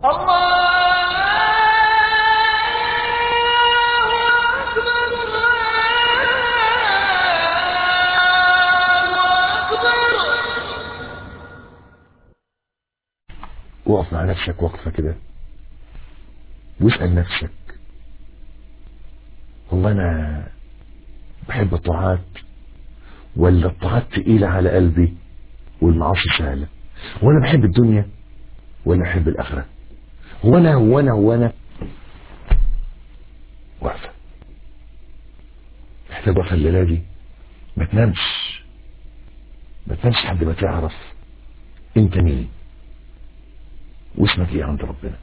وقف مع نفسك وقفة كده واسأل نفسك والله أنا بحب الطاعات ولا الطاعات تقيلة على قلبي والمعاصي سهلة وانا بحب الدنيا ولا بحب الآخرة هو انا هو انا هو انا واقفة محتاج وقفة الليلة دي ما تنامش ما تنامش لحد ما تعرف انت مين واسمك ايه عند ربنا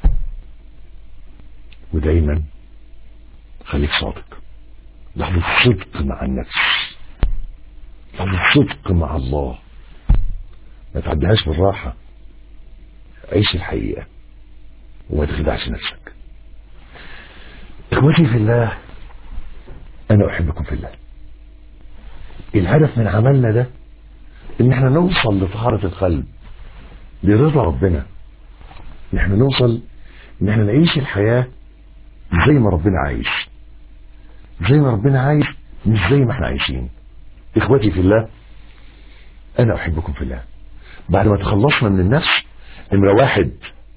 ودايما خليك صادق لحظة صدق مع النفس لحظة صدق مع الله ما تعديهاش بالراحة عيش الحقيقة وما تخدعش نفسك اخوتي في الله انا احبكم في الله الهدف من عملنا ده ان احنا نوصل لطهارة القلب لرضا ربنا ان احنا نوصل ان احنا نعيش الحياة زي ما ربنا عايش زي ما ربنا عايش مش زي ما احنا عايشين اخوتي في الله انا احبكم في الله بعد ما تخلصنا من النفس نمرة واحد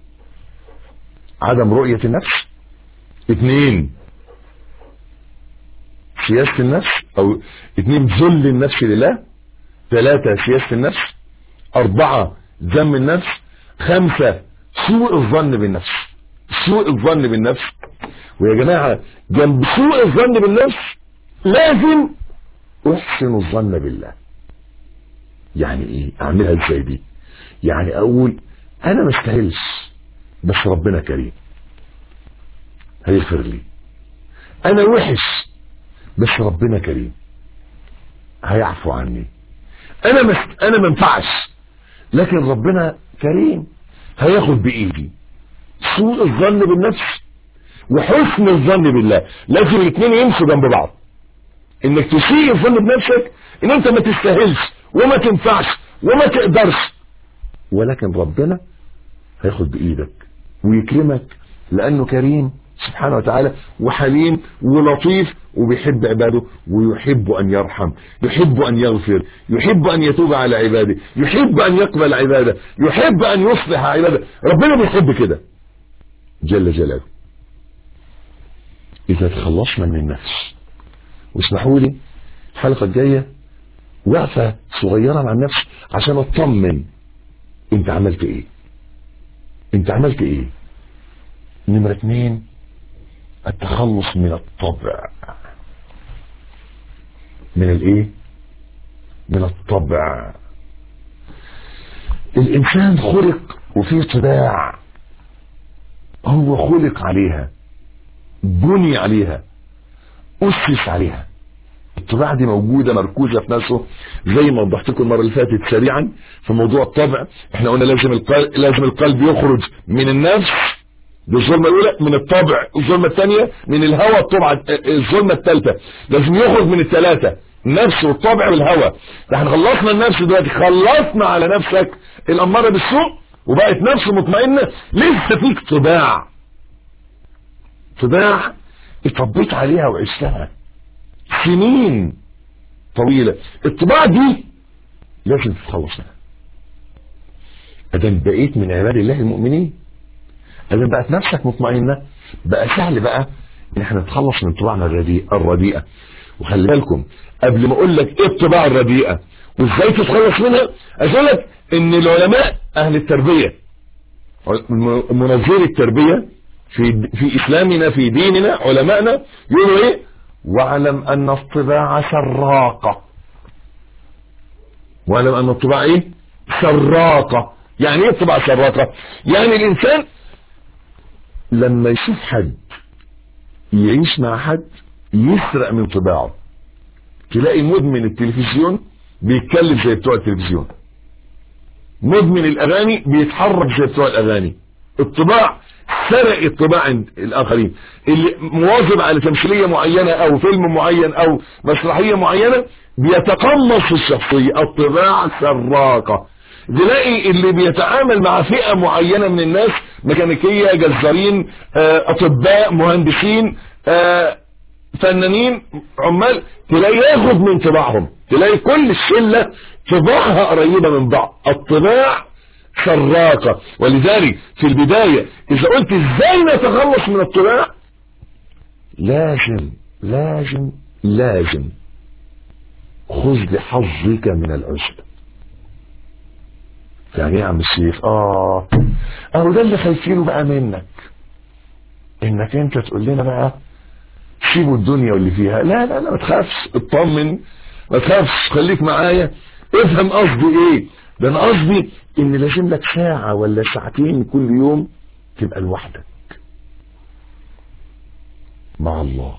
عدم رؤية النفس اثنين سياسة النفس او اثنين ذل النفس لله ثلاثة سياسة النفس اربعة ذم النفس خمسة سوء الظن بالنفس سوء الظن بالنفس ويا جماعة جنب سوء الظن بالنفس لازم احسن الظن بالله يعني ايه اعملها ازاي دي يعني اقول انا ما استاهلش بس ربنا كريم هيغفر لي انا وحش بس ربنا كريم هيعفو عني انا مست... انا ما ينفعش لكن ربنا كريم هياخد بايدي سوء الظن بالنفس وحسن الظن بالله لازم الاثنين يمشوا جنب بعض انك تسيء الظن بنفسك ان انت ما تستاهلش وما تنفعش وما تقدرش ولكن ربنا هياخد بايدك ويكرمك لانه كريم سبحانه وتعالى وحليم ولطيف وبيحب عباده ويحب ان يرحم يحب ان يغفر يحب ان يتوب على عباده يحب ان يقبل عباده يحب ان يصلح عباده ربنا بيحب كده جل جلاله اذا تخلصنا من النفس واسمحوا لي الحلقه الجايه وقفه صغيره مع النفس عشان اطمن انت عملت ايه انت عملت ايه نمرة اتنين التخلص من الطبع من الايه من الطبع الانسان خلق وفيه طباع هو خلق عليها بني عليها اسس عليها الطباع دي موجودة مركوزة في نفسه زي ما وضحت لكم المرة اللي فاتت سريعا في موضوع الطبع احنا قلنا لازم القلب لازم القلب يخرج من النفس دي الظلمة الأولى من الطبع الظلمة الثانية من الهوى الطبع الظلمة الثالثة لازم يخرج من الثلاثة النفس والطبع والهوى احنا خلصنا النفس دلوقتي خلصنا على نفسك الأمارة بالسوء وبقت نفس مطمئنة لسه فيك طباع طباع اتربيت عليها وعشتها سنين طويلة الطباع دي لازم تتخلص منها ادام بقيت من عباد الله المؤمنين ادام بقت نفسك مطمئنة بقى سهل بقى ان احنا نتخلص من طباعنا الرديئة الرديئة وخلي بالكم قبل ما اقول لك ايه الطباع الرديئة وازاي تتخلص منها اقول لك ان العلماء اهل التربية منظري التربية في في اسلامنا في ديننا علمائنا يقولوا ايه واعلم ان الطباع سراقة واعلم ان الطباع ايه سراقة يعني ايه الطباع سراقة يعني الانسان لما يشوف حد يعيش مع حد يسرق من طباعه تلاقي مدمن التلفزيون بيتكلم زي بتوع التلفزيون مدمن الاغاني بيتحرك زي بتوع الاغاني الطباع سرق الطباع عند الاخرين اللي مواظب على تمثيليه معينه او فيلم معين او مسرحيه معينه بيتقمص في الشخصيه الطباع سراقه تلاقي اللي بيتعامل مع فئة معينة من الناس ميكانيكية جزارين آه، اطباء مهندسين آه، فنانين عمال تلاقي ياخد من طباعهم تلاقي كل الشلة طباعها قريبة من بعض الطباع شراكة ولذلك في البداية اذا قلت ازاي نتخلص من الطباع لازم لازم لازم خذ لحظك من العشب يعني ايه يا عم الشيخ اه اهو ده اللي خايفينه بقى منك انك انت تقول لنا بقى سيبوا الدنيا واللي فيها لا لا لا ما تخافش اطمن ما تخافش خليك معايا افهم قصدي ايه ده انا قصدي ان لازم لك ساعة ولا ساعتين كل يوم تبقى لوحدك مع الله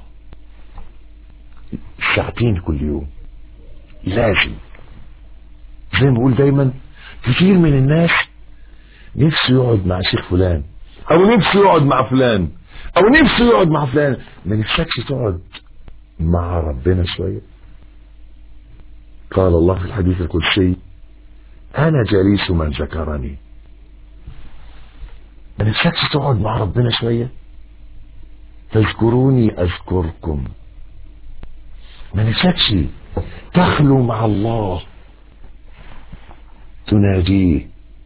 ساعتين كل يوم لازم زي ما بقول دايما كتير من الناس نفسه يقعد مع شيخ فلان او نفسه يقعد مع فلان او نفسه يقعد مع فلان ما نفسكش تقعد مع ربنا شوية قال الله في الحديث القدسي انا جليس من ذكرني ما نفسكش تقعد مع ربنا شوية تذكروني اذكركم ما نفسكش تخلو مع الله تناجيه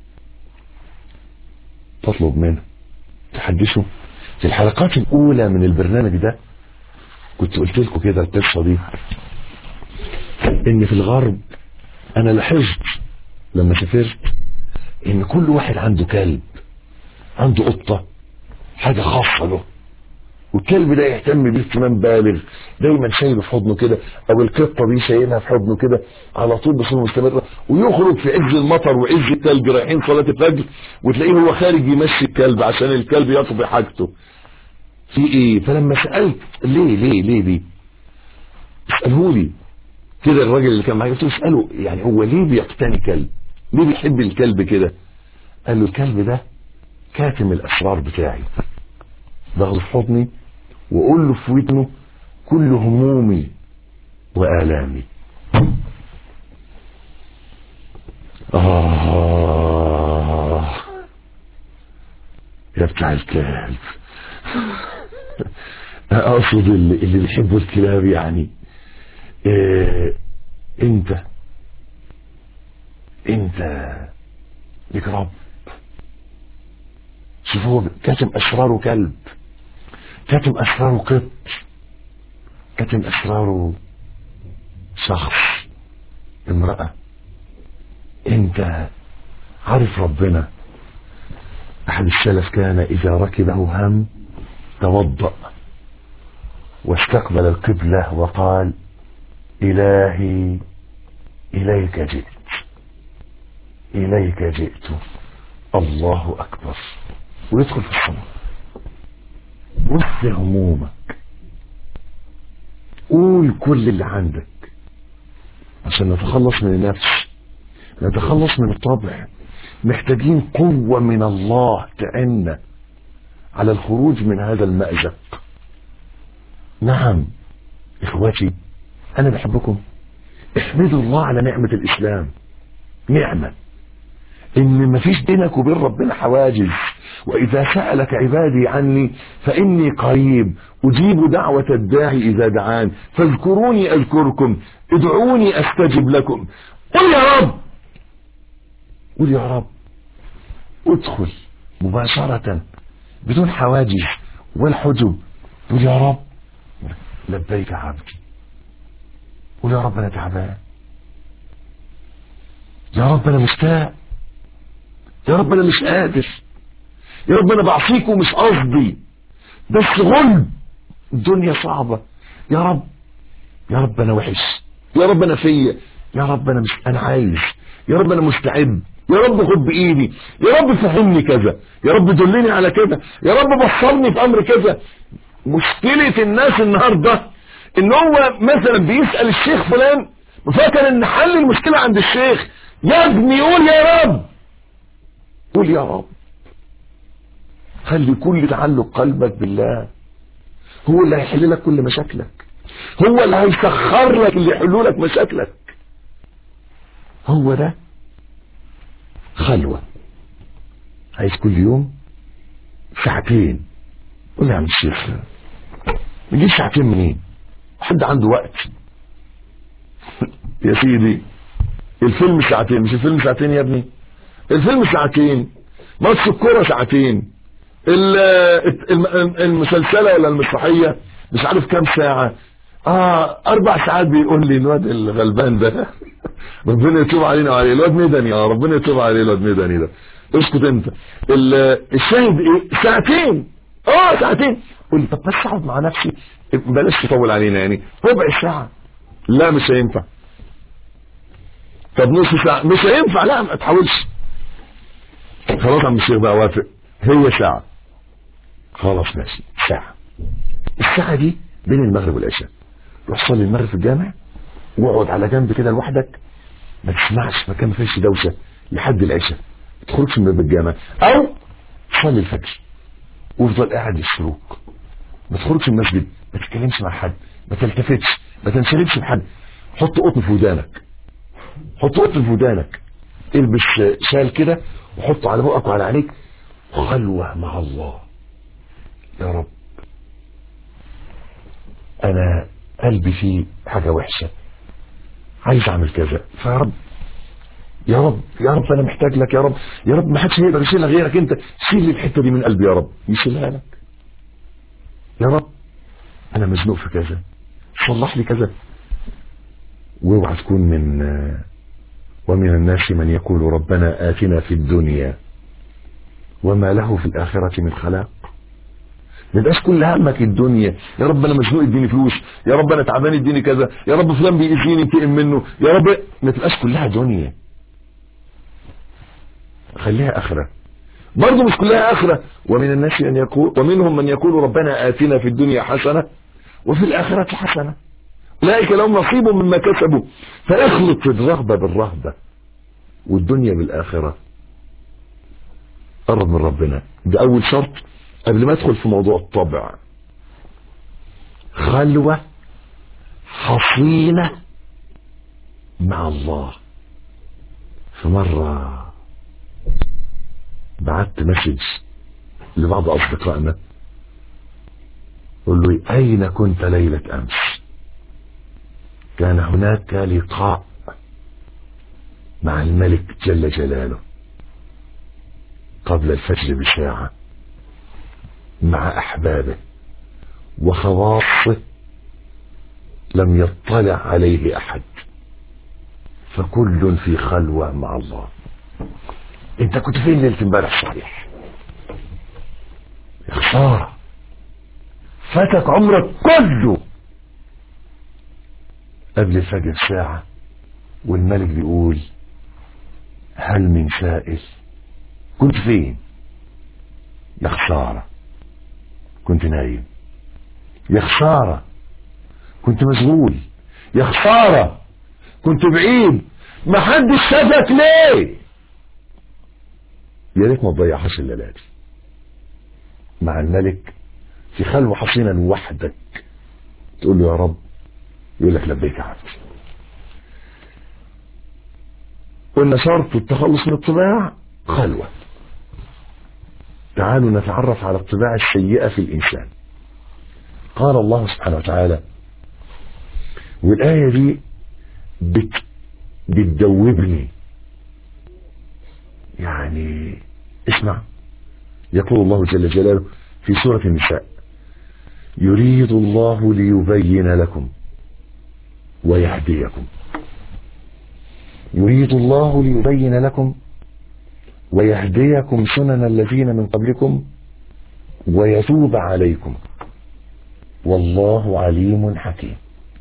تطلب منه تحدثه في الحلقات الاولى من البرنامج ده كنت قلت لكم كده القصه دي ان في الغرب انا لاحظت لما سافرت ان كل واحد عنده كلب عنده قطه حاجه خاصه له والكلب ده يهتم بيه اهتمام بالغ دايما شايله في حضنه كده او القطه دي شايلها في حضنه كده على طول بصوره مستمره ويخرج في عز المطر وعز الثلج رايحين صلاه الفجر وتلاقيه هو خارج يمشي الكلب عشان الكلب يطفي حاجته في ايه فلما سالت ليه ليه ليه ليه اساله لي كده الراجل اللي كان معايا قلت له اساله يعني هو ليه بيقتني كلب ليه بيحب الكلب كده قال له الكلب ده كاتم الاسرار بتاعي باخده في حضني واقول له في ودنه كل همومي والامي آه يا بتاع الكلب اقصد اللي, اللي بيحبوا الكلاب يعني إيه انت انت لك رب شوف هو كاتم اسراره كلب كاتم اسراره قط كاتم اسراره شخص امرأة انت عارف ربنا احد السلف كان اذا ركبه هم توضأ واستقبل القبلة وقال الهي اليك جئت اليك جئت الله اكبر ويدخل في الصلاة وسع همومك قول كل اللي عندك عشان نتخلص من النفس نتخلص من الطبع محتاجين قوة من الله تعنا على الخروج من هذا المأزق نعم اخواتي انا بحبكم احمدوا الله على نعمة الاسلام نعمة ان مفيش بينك وبين ربنا حواجز واذا سألك عبادي عني فاني قريب اجيب دعوة الداعي اذا دعان فاذكروني اذكركم ادعوني استجب لكم قل يا رب قل يا رب ادخل مباشرة بدون حواجز ولا حجب قل يا رب لبيك عبدي قل يا رب انا تعبان يا رب انا مشتاق يا رب انا مش قادر يا رب انا بعصيك ومش قصدي بس غلب الدنيا صعبة يا رب يا رب انا وحش يا رب انا فيا يا رب انا مش انا عايز يا رب انا مستعد يا رب خد بايدي يا رب فهمني كذا يا رب دلني على كذا يا رب بصرني في امر كذا مشكلة الناس النهاردة ان هو مثلا بيسأل الشيخ فلان وفاكر ان حل المشكلة عند الشيخ يا ابني قول يا رب قول يا رب خلي كل تعلق قلبك بالله هو اللي هيحل لك كل مشاكلك هو اللي هيسخر لك اللي يحلوا لك مشاكلك هو ده خلوة عايز كل يوم ساعتين قول لي يا عم الشيخ نجيب ساعتين منين حد عنده وقت يا سيدي الفيلم ساعتين مش الفيلم ساعتين يا ابني الفيلم ساعتين ماتش الكوره ساعتين ال- الم- المسلسله ولا المسرحيه مش عارف كام ساعه اه اربع ساعات بيقول لي الواد الغلبان ده ربنا يتوب علينا وعليه الواد مدني اه ربنا يتوب عليه الواد مدني ده اسكت انت ال- الشاهد ايه ساعتين اه ساعتين قول لي طب بس اقعد مع نفسي بلاش تطول علينا يعني ربع ساعه لا مش هينفع طب نص ساعه مش هينفع لا ما تحاولش خلاص يا عم الشيخ بقى وافق هي ساعه خلاص ماشي ساعه الساعه دي بين المغرب والعشاء روح صلي المغرب في الجامع واقعد على جنب كده لوحدك ما تسمعش مكان ما فيش دوشه لحد العشاء ما تخرجش من باب الجامع او صلي الفجر وافضل قاعد للشروق ما تخرجش من المسجد ما تتكلمش مع حد ما تلتفتش ما تنشغلش بحد حط قطن في ودانك حط قطن في ودانك البس شال كده وحطه على بقك وعلى عينيك خلوة مع الله يا رب انا قلبي فيه حاجة وحشة عايز اعمل كذا فيا رب يا رب يا رب انا محتاج لك يا رب يا رب ما حدش هيقدر يشيلها غيرك انت شيل لي الحته دي من قلبي يا رب يشيلها لك يا رب انا مزنوق في كذا صلح لي كذا واوعى تكون من ومن الناس من يقول ربنا آتنا في الدنيا وما له في الآخرة من خلاق ما يبقاش كل همك الدنيا يا رب انا مزنوق اديني فلوس يا رب انا تعبان اديني كذا يا رب فلان بيأذيني انتقم منه يا رب ما تبقاش كلها دنيا خليها اخره برضه مش كلها اخره ومن الناس من يقول ومنهم من يقول ربنا آتنا في الدنيا حسنه وفي الآخرة حسنه اولئك لهم نصيب مما كسبوا فاخلط الرغبه بالرهبه والدنيا بالاخره قرب من ربنا ده اول شرط قبل ما ادخل في موضوع الطبع خلوه حصينه مع الله في مره بعت مسج لبعض اصدقائنا قل له اين كنت ليله امس كان هناك لقاء مع الملك جل جلاله قبل الفجر بساعة مع أحبابه وخواصه لم يطلع عليه أحد فكل في خلوة مع الله انت كنت فين ليلة امبارح صحيح يا خسارة فاتك عمرك كله قبل الفجر ساعة والملك بيقول هل من سائل كنت فين يا خسارة كنت نايم يا خسارة كنت مشغول يا خسارة كنت بعيد ما حدش شافك ليه يا ريت ما تضيعهاش الليلة دي مع الملك في خلوة حصينة لوحدك تقول له يا رب يقول لك لبيك يا عبدي قلنا شرط التخلص من الطباع خلوة تعالوا نتعرف على الطباع السيئة في الإنسان قال الله سبحانه وتعالى والآية دي بت بتدوبني يعني اسمع يقول الله جل جلاله في سورة النساء يريد الله ليبين لكم ويهديكم يريد الله ليبين لكم ويهديكم سنن الذين من قبلكم ويتوب عليكم والله عليم حكيم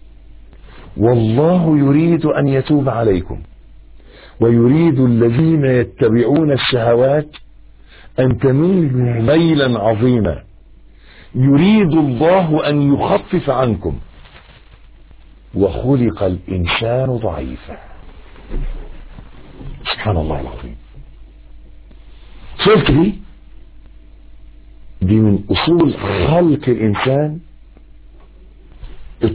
والله يريد أن يتوب عليكم ويريد الذين يتبعون الشهوات أن تميلوا ميلا عظيما يريد الله أن يخفف عنكم وخلق الإنسان ضعيفا سبحان الله العظيم شفت دي دي من أصول خلق الإنسان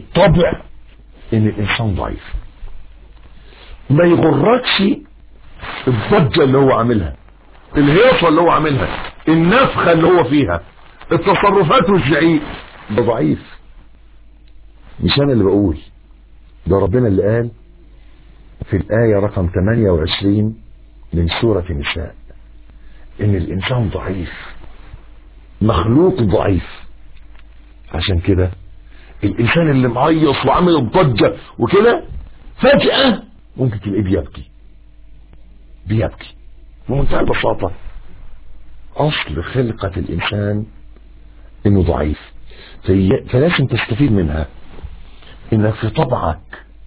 الطبع إن الإنسان ضعيف ما يغركش الضجة اللي هو عاملها الهيصة اللي هو عاملها النفخة اللي هو فيها التصرفات والزعيق ده ضعيف مش انا اللي بقول ده ربنا اللي قال في الآية رقم 28 من سورة النساء ان الانسان ضعيف مخلوق ضعيف عشان كده الانسان اللي معيص وعامل الضجة وكده فجأة ممكن تلاقيه بيبكي بيبكي بمنتهى البساطة اصل خلقة الانسان انه ضعيف في فلازم تستفيد منها انك في طبعك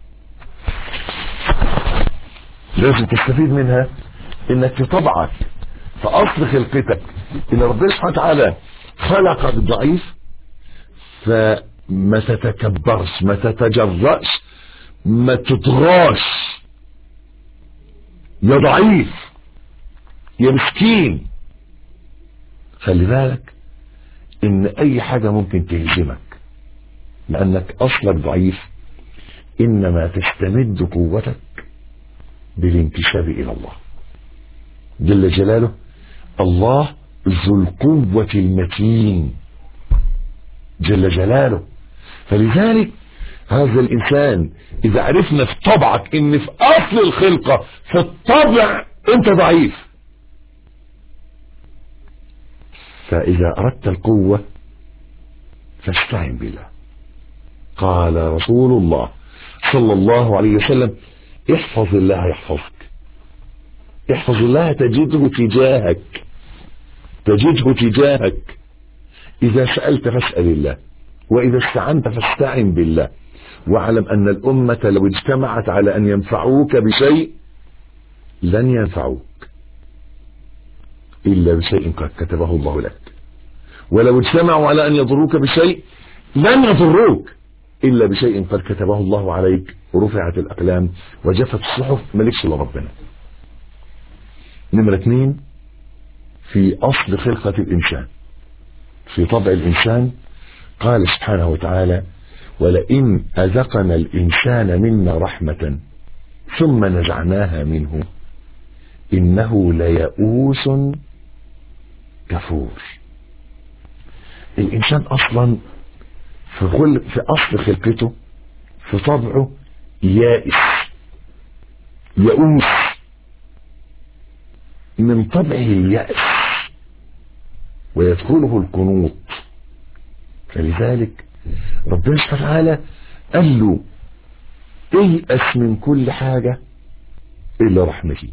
لازم تستفيد منها انك في طبعك في اصل خلقتك ان ربنا سبحانه وتعالى خلقك ضعيف فما تتكبرش ما تتجرأش ما تطغاش يا ضعيف يا مسكين خلي بالك ان اي حاجة ممكن تهزمك لانك اصلك ضعيف انما تستمد قوتك بالانتساب الى الله جل جلاله الله ذو القوة المتين جل جلاله فلذلك هذا الانسان اذا عرفنا في طبعك ان في اصل الخلقة في الطبع انت ضعيف فاذا اردت القوة فاستعن بالله قال رسول الله صلى الله عليه وسلم احفظ الله يحفظك احفظ الله تجده تجاهك تجده تجاهك اذا سألت فاسأل الله واذا استعنت فاستعن بالله واعلم ان الامة لو اجتمعت على ان ينفعوك بشيء لن ينفعوك الا بشيء قد كتبه الله لك ولو اجتمعوا على ان يضروك بشيء لن يضروك الا بشيء قد كتبه الله عليك ورفعت الاقلام وجفت الصحف مالكش الا ربنا نمرة اثنين في اصل خلقة الانسان في طبع الانسان قال سبحانه وتعالى ولئن اذقنا الانسان منا رحمة ثم نزعناها منه انه ليئوس كفور الانسان اصلا في, كل في اصل خلقته في طبعه يائس يئوس من طبعه اليأس ويدخله القنوط فلذلك ربنا سبحانه وتعالى قال له ايأس من كل حاجة الا رحمتي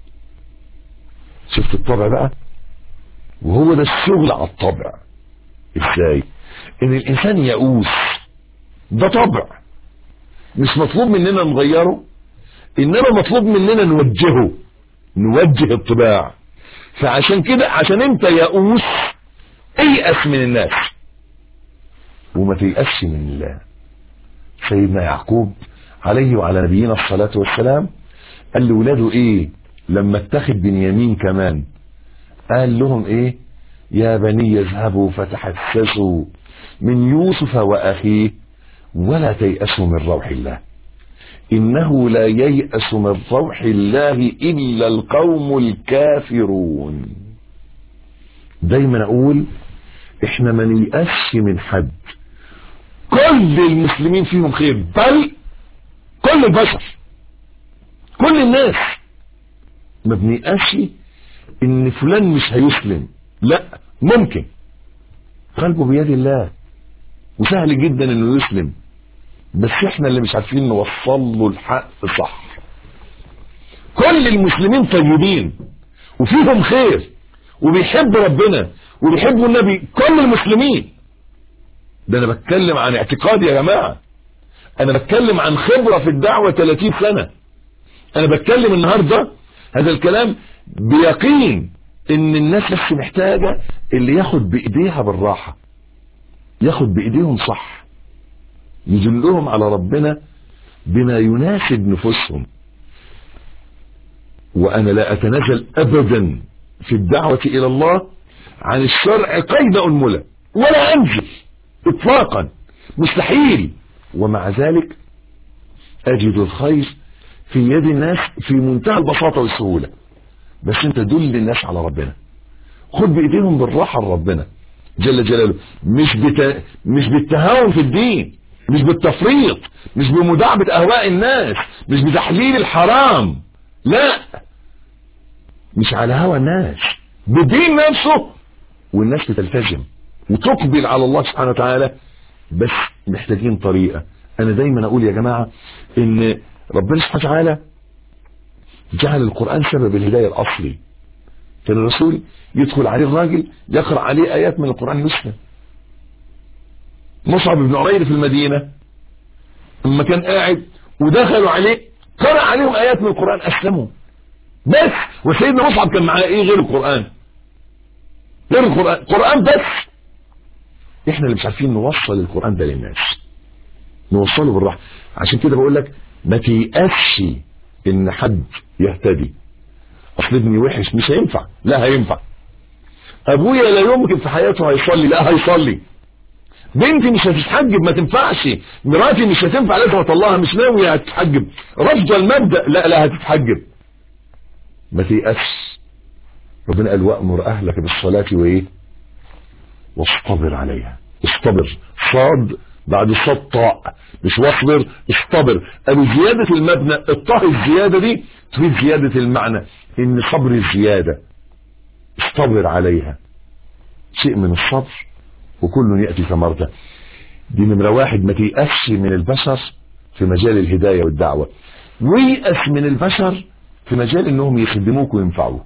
شفت الطبع بقى وهو ده الشغل على الطبع ازاي ان الانسان يئوس ده طبع مش مطلوب مننا نغيره انما مطلوب مننا نوجهه نوجه الطباع فعشان كده عشان انت يئوس ايأس من الناس وما تيأسش من الله سيدنا يعقوب عليه وعلى نبينا الصلاة والسلام قال لولاده ايه لما اتخذ بنيامين كمان قال لهم ايه يا بني يذهبوا فتحسسوا من يوسف واخيه ولا تيأسوا من روح الله انه لا ييأس من روح الله الا القوم الكافرون دايما اقول احنا ما نيأسش من حد كل المسلمين فيهم خير بل كل البشر كل الناس ما بنيأسش ان فلان مش هيسلم لا ممكن قلبه بيد الله وسهل جدا انه يسلم بس احنا اللي مش عارفين نوصل له الحق صح كل المسلمين طيبين وفيهم خير وبيحبوا ربنا وبيحبوا النبي كل المسلمين ده انا بتكلم عن اعتقاد يا جماعة انا بتكلم عن خبرة في الدعوة 30 سنة انا بتكلم النهاردة هذا الكلام بيقين ان الناس بس محتاجة اللي ياخد بايديها بالراحة ياخد بايديهم صح يدلهم على ربنا بما يناسب نفوسهم وانا لا اتنازل ابدا في الدعوة الى الله عن الشرع قيد انملة ولا انزل اطلاقا مستحيل ومع ذلك اجد الخير في يد الناس في منتهى البساطة والسهولة بس انت دل الناس على ربنا خد بايديهم بالراحه لربنا جل جلاله مش بت... مش بالتهاون في الدين مش بالتفريط مش بمداعبة اهواء الناس مش بتحليل الحرام لا مش على هوى الناس بدين نفسه والناس بتلتزم وتقبل على الله سبحانه وتعالى بس محتاجين طريقة انا دايما اقول يا جماعة ان ربنا سبحانه وتعالى جعل القرآن سبب الهداية الاصلي كان الرسول يدخل عليه الراجل يقرأ عليه ايات من القرآن يسلم مصعب بن عمير في المدينة لما كان قاعد ودخلوا عليه قرأ عليهم ايات من القرآن اسلموا بس وسيدنا مصعب كان معاه ايه غير القرآن غير القرآن قرآن بس احنا اللي مش عارفين نوصل القرآن ده للناس نوصله بالراحة عشان كده بقول لك ما تيأسش ان حد يهتدي اصل ابني وحش مش هينفع لا هينفع ابويا لا يمكن في حياته هيصلي لا هيصلي بنتي مش هتتحجب ما تنفعش مراتي مش هتنفع لازم اطلعها مش ناوية هتتحجب رفض المبدأ لا لا هتتحجب ما تيأسش ربنا قال وأمر أهلك بالصلاة وإيه واصطبر عليها اصطبر صاد بعد صاد طاء مش واصبر اصطبر قالوا زيادة المبنى الطاء الزيادة دي تريد زيادة المعنى ان صبر الزيادة اصطبر عليها شيء من الصبر وكل يأتي ثمرته دي نمرة واحد ما تيأسش من البشر في مجال الهداية والدعوة ويأس من البشر في مجال انهم يخدموك وينفعوك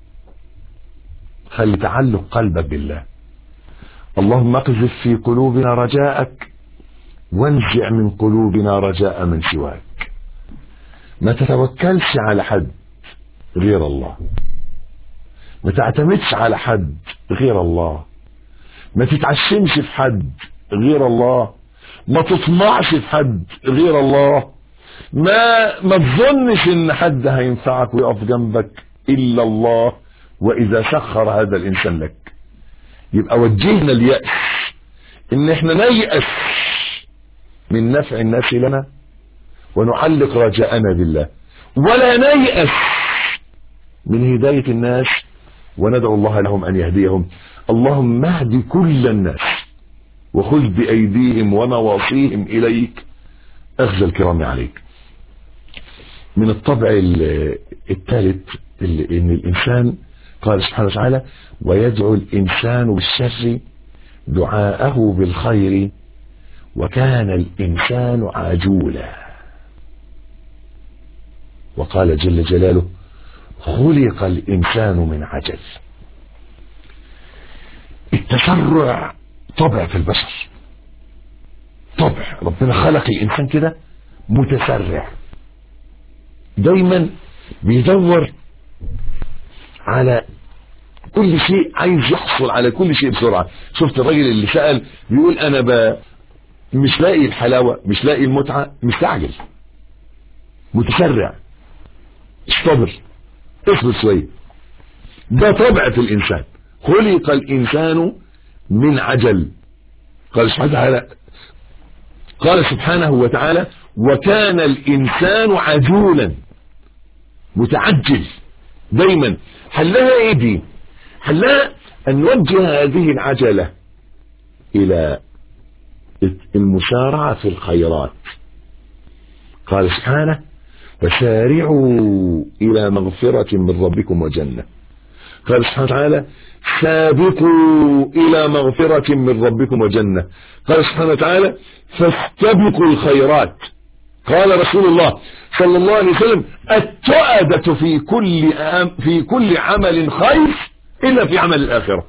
خلي تعلق قلبك بالله اللهم اقذف في قلوبنا رجاءك وانزع من قلوبنا رجاء من سواك ما تتوكلش على حد غير الله ما تعتمدش على حد غير الله ما تتعشمش في حد غير الله ما تطمعش في حد غير الله ما ما تظنش ان حد هينفعك ويقف جنبك الا الله واذا سخر هذا الانسان لك يبقى وجهنا اليأس ان احنا نيأس من نفع الناس لنا ونعلق رجاءنا بالله ولا نيأس من هداية الناس وندعو الله لهم ان يهديهم اللهم اهد كل الناس وخذ بأيديهم ونواصيهم إليك أخذ الكرام عليك من الطبع الثالث ان الانسان قال سبحانه وتعالى ويدعو الانسان بالشر دعاءه بالخير وكان الانسان عجولا وقال جل جلاله خلق الانسان من عجل التسرع طبع في البشر طبع ربنا خلق الانسان كده متسرع دايما بيدور على كل شيء عايز يحصل على كل شيء بسرعة شفت الراجل اللي سأل بيقول انا ب... مش لاقي الحلاوة مش لاقي المتعة مستعجل متسرع استبر اصبر شوية ده طبع في الانسان خلق الانسان من عجل قال سبحانه وتعالى قال سبحانه وتعالى وكان الانسان عجولا متعجل دايما حلها ايه دي حلها ان نوجه هذه العجلة الى المسارعة في الخيرات قال سبحانه وسارعوا الى مغفرة من ربكم وجنة قال سبحانه وتعالى سابقوا الى مغفرة من ربكم وجنة قال سبحانه وتعالى فاستبقوا الخيرات قال رسول الله صلى الله عليه وسلم التؤدة في كل في كل عمل خير إلا في عمل الآخرة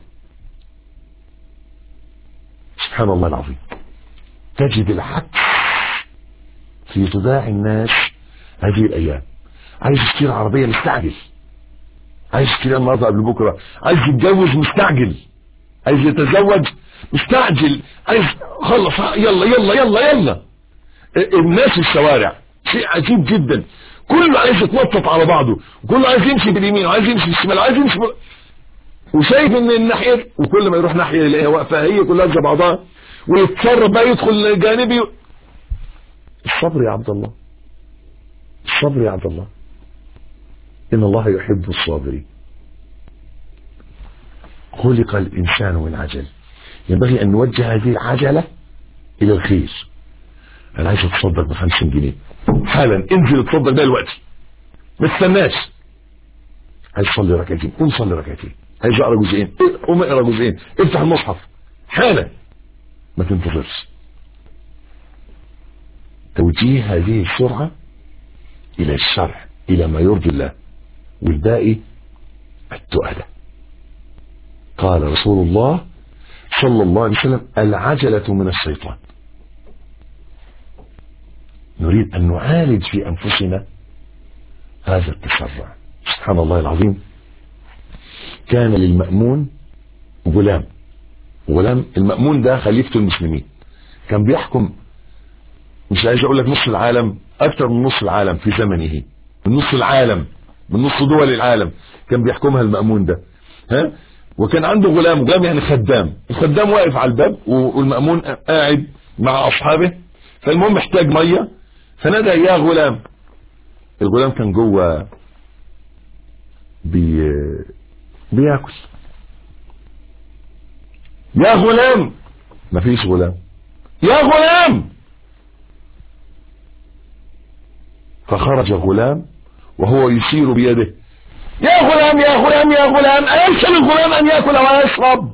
سبحان الله العظيم تجد العكس في طباع الناس هذه الأيام عايز يشتري عربية مستعجل عايز يشتري النهارده قبل بكرة عايز يتجوز مستعجل عايز يتزوج مستعجل عايز خلص يلا يلا يلا يلا الناس في الشوارع شيء عجيب جدا كله عايز يتنطط على بعضه كله عايز يمشي باليمين وعايز يمشي بالشمال وعايز يمشي ب... وشايف ان الناحيه وكل ما يروح ناحيه يلاقيها واقفه هي كلها زي بعضها ويتصرف بقى يدخل جانبي الصبر يا عبد الله الصبر يا عبد الله ان الله يحب الصابرين خلق الإنسان من عجل ينبغي أن نوجه هذه العجلة إلى الخير أنا عايز أتصدق بخمسين جنيه حالا انزل اتصدق ده دلوقتي ما تستناش عايز تصلي ركعتين قوم صلي ركعتين عايز اقرا جزئين قوم اقرا جزئين افتح المصحف حالا ما تنتظرش توجيه هذه السرعة إلى الشرع إلى ما يرضي الله والباقي التؤدة قال رسول الله صلى الله عليه وسلم العجلة من الشيطان نريد أن نعالج في أنفسنا هذا التسرع سبحان الله العظيم كان للمأمون غلام غلام المأمون ده خليفة المسلمين كان بيحكم مش عايز اقول لك نص العالم اكثر من نص العالم في زمنه من نص العالم من نص دول العالم كان بيحكمها المأمون ده ها وكان عنده غلام غلام يعني خدام الخدام واقف على الباب والمأمون قاعد مع اصحابه فالمهم احتاج ميه فنادى يا غلام الغلام كان جوه بي بياكل يا غلام مفيش غلام يا غلام فخرج غلام وهو يشير بيده يا غلام يا غلام يا غلام أيمكن الغلام أن يأكل ويشرب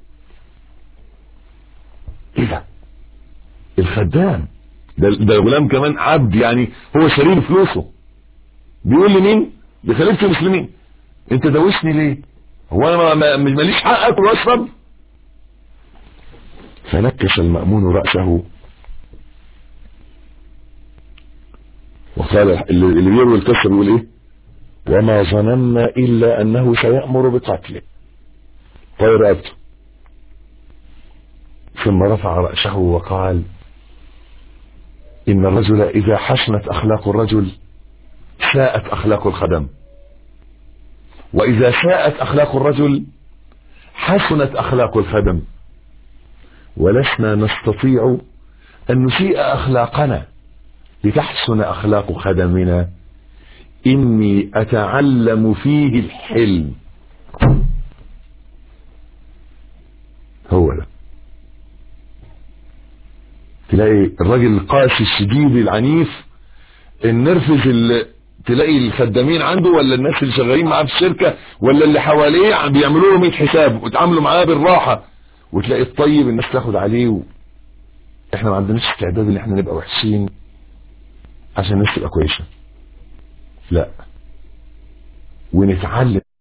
إيه ده الخدام ده, ده الغلام كمان عبد يعني هو شرير فلوسه بيقول لمين لخليفة المسلمين انت دوشني ليه هو انا ما ماليش حق اكل واشرب فنكس المأمون رأسه وقال اللي بيروي القصة بيقول ايه وما ظننا الا انه سيأمر بقتله طيب رقبته ثم رفع رأسه وقال ان الرجل اذا حسنت اخلاق الرجل ساءت اخلاق الخدم واذا ساءت اخلاق الرجل حسنت اخلاق الخدم ولسنا نستطيع ان نسيء اخلاقنا لتحسن اخلاق خدمنا اني اتعلم فيه الحلم هو ده تلاقي الراجل القاسي الشديد العنيف النرفز اللي تلاقي الخدامين عنده ولا الناس اللي شغالين معاه في الشركة ولا اللي حواليه بيعملوا له 100 حساب ويتعاملوا معاه بالراحة وتلاقي الطيب الناس تاخد عليه و... احنا ما عندناش استعداد ان احنا نبقى وحشين عشان الناس تبقى كويسة لا ونتعلم